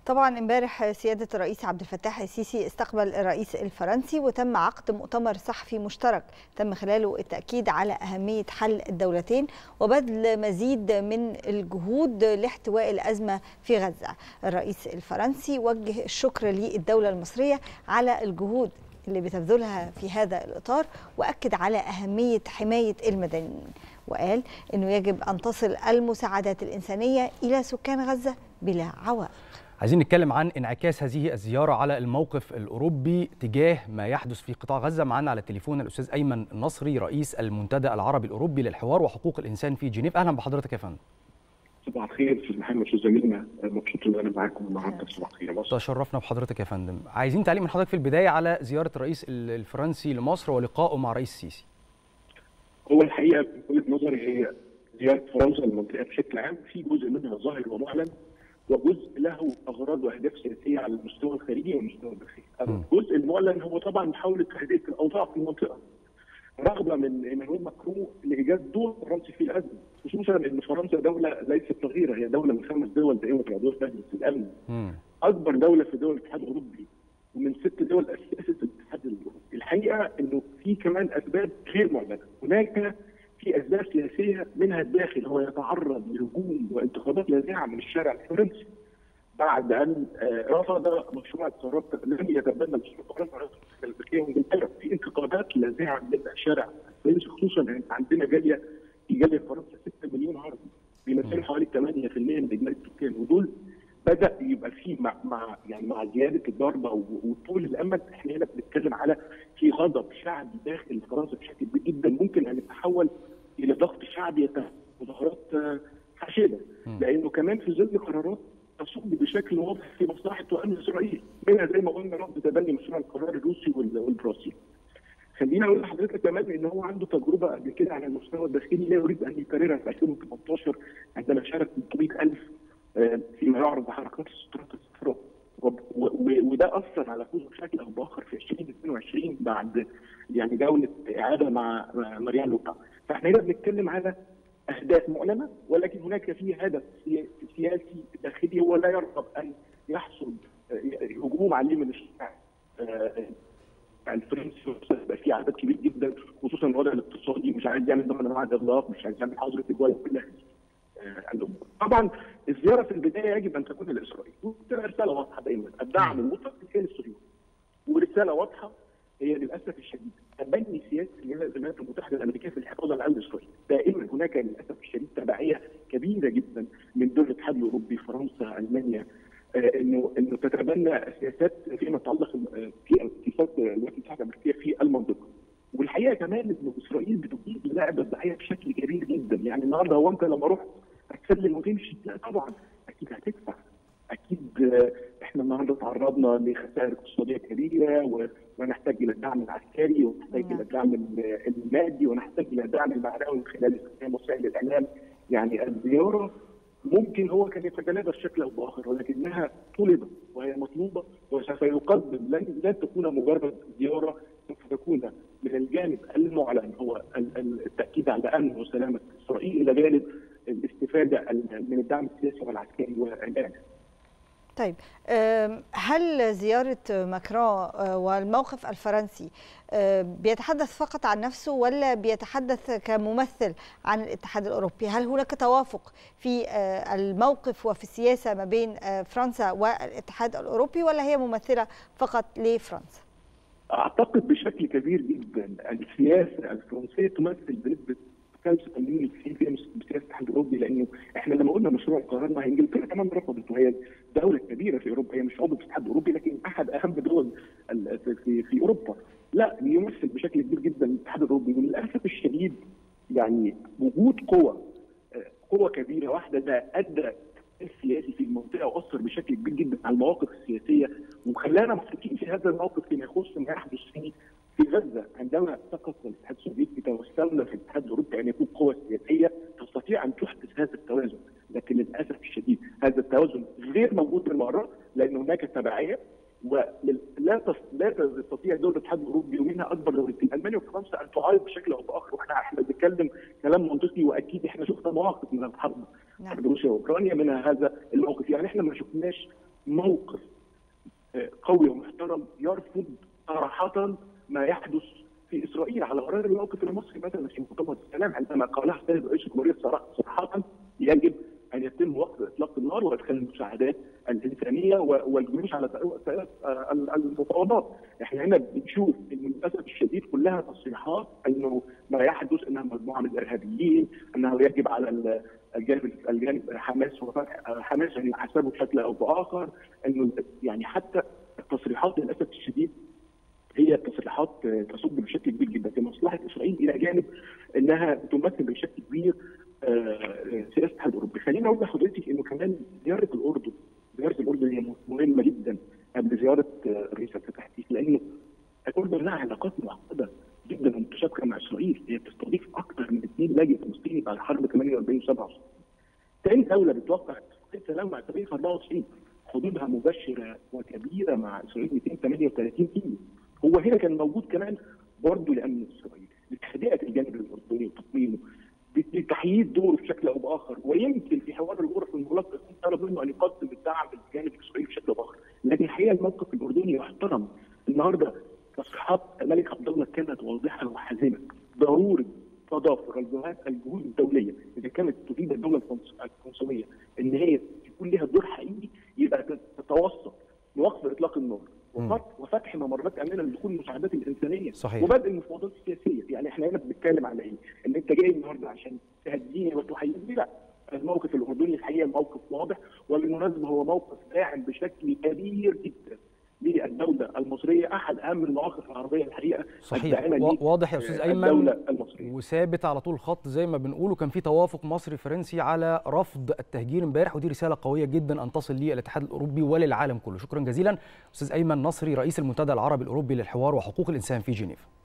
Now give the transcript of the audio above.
طبعا امبارح سياده الرئيس عبد الفتاح السيسي استقبل الرئيس الفرنسي وتم عقد مؤتمر صحفي مشترك تم خلاله التاكيد على اهميه حل الدولتين وبذل مزيد من الجهود لاحتواء الازمه في غزه. الرئيس الفرنسي وجه الشكر للدوله المصريه على الجهود اللي بتبذلها في هذا الاطار واكد على اهميه حمايه المدنيين وقال انه يجب ان تصل المساعدات الانسانيه الى سكان غزه بلا عوائق. عايزين نتكلم عن انعكاس هذه الزيارة على الموقف الأوروبي تجاه ما يحدث في قطاع غزة معنا على التليفون الأستاذ أيمن النصري رئيس المنتدى العربي الأوروبي للحوار وحقوق الإنسان في جنيف أهلا بحضرتك يا فندم صباح الخير استاذ محمد استاذ زميلنا مبسوط ان انا معاكم النهارده صباح الخير يا مصر تشرفنا بحضرتك يا فندم عايزين تعليق من حضرتك في البداية على زيارة الرئيس الفرنسي لمصر ولقائه مع رئيس السيسي هو الحقيقه من وجهه نظري هي زياره فرنسا للمنطقه بشكل عام في جزء منها ظاهر ومعلن وجزء له اغراض واهداف سياسيه على المستوى الخارجي والمستوى الداخلي. الجزء المعلن هو طبعا محاوله تهدئه الاوضاع في المنطقه. رغبه من ايمانويل ماكرون لايجاد دور فرنسي في الازمه، خصوصا ان فرنسا دوله ليست صغيره هي دوله من خمس دول دائمه عضويه في مجلس الامن. اكبر دوله في دول الاتحاد الاوروبي ومن ست دول اسست الاتحاد الاوروبي. الحقيقه انه في كمان اسباب غير معلنه، هناك في اسباب سياسيه منها الداخل هو يتعرض لهجوم وانتقادات لاذعه من الشارع الفرنسي بعد ان رفض مشروع القرارات لم يتبنى مشروع القرارات الامريكيه وانجلترا في انتقادات لاذعه من الشارع الفرنسي خصوصا ان عندنا جاليه في جاليه فرنسا 6 مليون عربي بيمثلوا حوالي 8% من اجمالي السكان ودول بدا يبقى في مع, مع يعني مع زياده الضربه وطول الامد احنا هنا بنتكلم على في غضب شعبي داخل فرنسا بشكل كبير جدا ممكن ان يتحول الى ضغط شعبي مظاهرات حاشده لانه كمان في ظل قرارات تصب بشكل واضح في مصلحه وامن اسرائيل منها زي ما قلنا رفض تبني مشروع القرار الروسي والبرازيلي. خليني اقول لحضرتك كمان ان هو عنده تجربه قبل كده على المستوى الداخلي لا يريد ان يكررها في 2018 عندما شارك 300000 فيما يعرض بحركات السترات الصفراء وده اثر على فوزه بشكل او باخر في 2022 بعد يعني جوله اعاده مع ماريان لوبا فاحنا هنا بنتكلم على اهداف معلنه ولكن هناك في هدف سياسي داخلي هو لا يرغب ان يحصل هجوم عليه من الشارع الفرنسي يبقى في عدد كبير جدا خصوصا الوضع الاقتصادي مش عايز يعمل نوع من انواع الاغلاق مش عايز يعمل حظر تجاري كل الامور. طبعا الزياره في البدايه يجب ان تكون لاسرائيل وتبقى رساله واضحه دايما الدعم المطلق للكيان الصهيوني ورساله واضحه هي للاسف الشديد تبني سياسه الولايات المتحده الامريكيه في الحفاظ على امن اسرائيل، دائما هناك للاسف الشديد تبعيه كبيره جدا من دول الاتحاد الاوروبي فرنسا المانيا آه انه انه تتبنى سياسات فيما يتعلق في سياسات الولايات المتحده الامريكيه في المنطقه. والحقيقه كمان انه اسرائيل بتجيب لعب الضحيه بشكل كبير جدا، يعني النهارده هو انت لما رحت هتسلم وتمشي؟ لا طبعا اكيد هتدفع اكيد احنا النهارده تعرضنا لخسائر اقتصاديه كبيره ونحتاج الى الدعم العسكري ونحتاج الى الدعم المادي ونحتاج الى الدعم المعنوي من خلال استخدام وسائل الاعلام يعني الزياره ممكن هو كان يتجنبها بشكل او باخر ولكنها طلبت وهي مطلوبه وسوف يقدم لن لن تكون مجرد زياره سوف تكون من الجانب المعلن هو التاكيد على امن وسلامه اسرائيل الى جانب الاستفاده من الدعم السياسي والعسكري والاعلامي. طيب هل زيارة ماكرون والموقف الفرنسي بيتحدث فقط عن نفسه ولا بيتحدث كممثل عن الاتحاد الأوروبي هل هناك توافق في الموقف وفي السياسة ما بين فرنسا والاتحاد الأوروبي ولا هي ممثلة فقط لفرنسا؟ أعتقد بشكل كبير جدا السياسة الفرنسية تمثل بنسبة 85 في سياسه الاتحاد الاوروبي لانه احنا لما قلنا مشروع القرار ما هي انجلترا كمان رفضت وهي دوله كبيره في اوروبا هي مش عضو في الاتحاد الاوروبي لكن احد اهم دول في, في اوروبا لا يمثل بشكل كبير جدا الاتحاد الاوروبي وللاسف الشديد يعني وجود قوى قوى كبيره واحده ده ادى السياسي في المنطقه واثر بشكل كبير جدا على المواقف السياسيه وخلانا محطوطين في هذا الموقف فيما يخص ما يحدث في في غزه عندما سقط الاتحاد السوفيتي توسلنا في الاتحاد الاوروبي ان يكون قوه سياسيه تستطيع ان تحدث هذا التوازن، لكن للاسف الشديد هذا التوازن غير موجود بالمره لان هناك تبعيه ولا لا لا تستطيع دوله الاتحاد الاوروبي ومنها اكبر دولتين المانيا وفرنسا ان تعارض بشكل او باخر واحنا احنا بنتكلم كلام منطقي واكيد احنا شفنا مواقف من الحرب حرب روسيا واوكرانيا منها هذا الموقف يعني احنا ما شفناش موقف قوي ومحترم يرفض صراحه ما يحدث في اسرائيل على غرار الموقف المصري مثلا في مؤتمر السلام عندما قالها السيد رئيس الجمهوريه صراحه يجب ان يتم وقف اطلاق النار وادخال المساعدات الانسانيه والجيوش على المفاوضات، احنا هنا بنشوف ان للاسف الشديد كلها تصريحات انه ما يحدث انها مجموعه من الارهابيين، انه يجب على الجانب الجانب حماس وفتح حماس ان يحاسبوا بشكل او باخر، انه يعني حتى التصريحات للاسف الشديد هي تصريحات تصب بشكل كبير جدا في مصلحه اسرائيل الى جانب انها تمثل بشكل كبير سياسه الاتحاد الاوروبي، خليني اقول لحضرتك انه كمان زياره الاردن زياره الاردن هي مهمه جدا قبل زياره الرئيس عبد الفتاح السيسي لانه الاردن لها علاقات معقده جدا ومتشابكه مع اسرائيل، هي بتستضيف اكثر من 2 لاجئ فلسطيني بعد حرب 48 و 67. ثاني دوله بتوقع اتفاقيه سلام مع اسرائيل في 94 حدودها مباشره وكبيره مع اسرائيل 238 كيلو. هو هنا كان موجود كمان برضه لامن اسرائيل لتهدئه الجانب الاردني وتقويمه لتحييد دوره بشكل او باخر ويمكن في حوار الغرف المغلقه يكون طلب منه ان يقدم الدعم للجانب الاسرائيلي بشكل او باخر لكن الحقيقه الموقف الاردني يحترم النهارده تصريحات الملك عبد الله كانت واضحه وحازمه ضروره تضافر الجهات الجهود الدوليه اذا كانت تريد الدوله الفرنسويه ان هي يكون لها دور حقيقي يبقى تتوسط لوقف اطلاق النار وفتح ممرات امنه لدخول المساعدات الانسانيه صحيح. وبدء المفاوضات السياسيه يعني احنا هنا بنتكلم على ايه؟ ان انت جاي النهارده عشان تهديني وتحيزني لا الموقف الاردني الحقيقه موقف واضح وبالمناسبه هو موقف داعم بشكل كبير جدا للدوله المصريه احد اهم المواقف العربيه الحقيقه صحيح واضح يا استاذ ايمن الدوله المصريه وثابت على طول الخط زي ما بنقول وكان في توافق مصري فرنسي على رفض التهجير امبارح ودي رساله قويه جدا ان تصل للاتحاد الاوروبي وللعالم كله شكرا جزيلا استاذ ايمن نصري رئيس المنتدى العربي الاوروبي للحوار وحقوق الانسان في جنيف